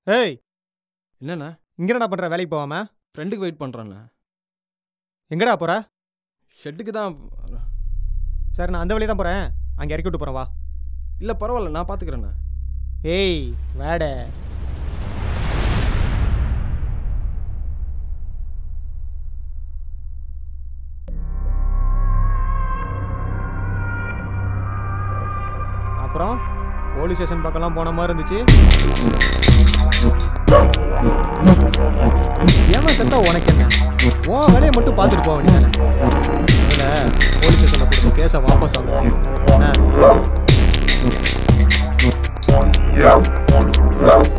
ஏய் என்னண்ணே இங்க என்னடா பண்ற வேலைக்கு போகாம ஃப்ரெண்டுக்கு வெயிட் பண்ணுறேண்ணே எங்கடா போற ஷெட்டுக்கு தான் சரி நான் அந்த வழியா தான் போறேன் அங்க இறக்கி விட்டு போறேன் வா இல்லை பரவாயில்ல நான் பார்த்துக்கிறேண்ணே ஏய் வேட அப்புறம் போலீஸ் ஸ்டேஷன் பக்கம்லாம் போன மாதிரி இருந்துச்சு ஏமா செத்தா உனக்கு என்ன உன் வேலையை மட்டும் பார்த்துட்டு போக வேண்டியதானே அதில் போலீஸ் ஸ்டேஷனில் கொடுத்த கேஸை வாபஸ் வாங்க Yeah.